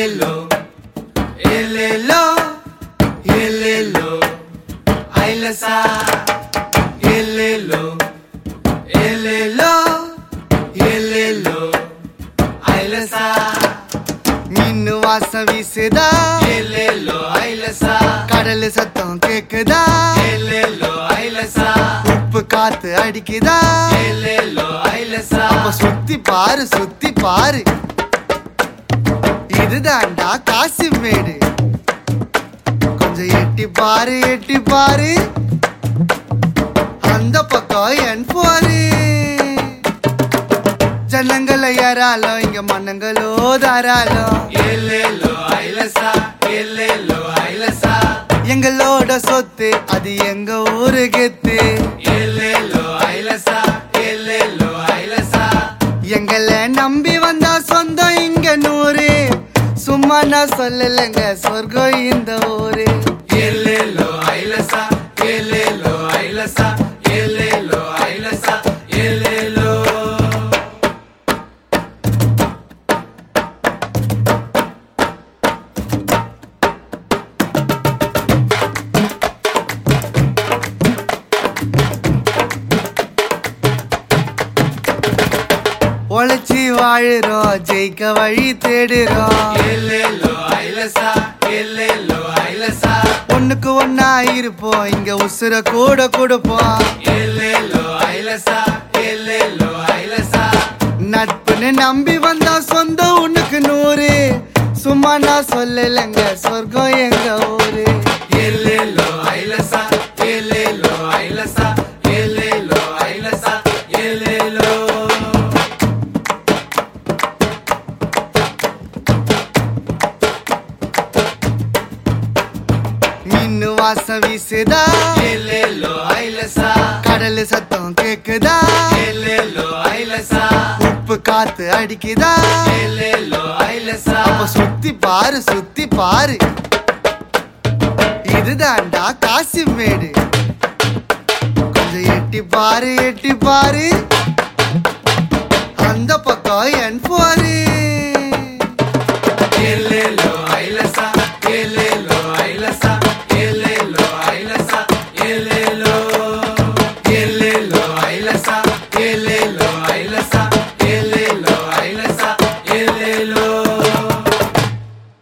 எல்லெல்லோ எல்லெல்லோ எல்லெல்லோ ஐலசா எல்லெல்லோ எல்லெல்லோ எல்லெல்லோ ஐலசா மீன் வாசம் வீசுதா எல்லெல்லோ ஐலசா கடல் சத்தம் கேக்குதா எல்லெல்லோ ஐலசா உப்பு காத்து அடிக்குதா எல்லெல்லோ ஐலசா அப்ப சுத்தி பாரு சுத்தி பாரு இதுதான்டா காசிமேடு கொஞ்சம் எட்டி பாரு எட்டி பாரு அந்த பக்கம் என் போரு ஜனங்களை யாராலும் இங்க மன்னங்களோ தாராளம் எல்லெல்லோ ஐலசா எல்லெல்லோ ஐலசா எங்களோட சொத்து அது எங்க ஊரு கெத்து எல்லெல்லோ ஐலசா எல்லெல்லோ ஐலசா எங்களை நம்பி வந்தா சொந்தம் இங்க நூறு சும்மா நான் சொல்லலைங்க சொர்க்கம் இந்த ஊரு எல்லெல்லோ ஐலசா எல்லெல்லோ ஐலசா எல்லெல்லோ ஐலசா எல்லெல்லோ உழைச்சி வாழுறோம் ஜெயிக்க வழி தேடுறோம் எல்லெல்லோ ஐலசா எல்லெல்லோ ஐலசா ஒண்ணுக்கு ஒன்னா இருப்போம் இங்க உசுர கூட கொடுப்போம் எல்லெல்லோ ஐலசா எல்லெல்லோ ஐலசா நட்புன்னு நம்பி வந்தா சொந்தம் உனக்கு நூறு சும்மா நான் சொல்லலைங்க சொர்க்கம் எங்க ஊரு எல்லெல்லோ ஐலசா எல்லெல்லோ ஐலசா எல்லெல்லோ ஐலசா எல்லெல்லோ மீன் வாசம் வீசுதா எல்லெல்லோ ஐலசா கடல் சத்தம் கேக்குதா எல்லெல்லோ ஐலசா உப்பு காத்து அடிக்குதா எல்லெல்லோ ஐலசா அப்ப சுத்தி பாரு சுத்தி பாரு இதுதான்டா காசிமேடு கொஞ்சம் எட்டி பாரு எட்டி பாரு அந்த பக்கம் என் போரு எல்லெல்லோ ஐலசா எல்லெல்லோ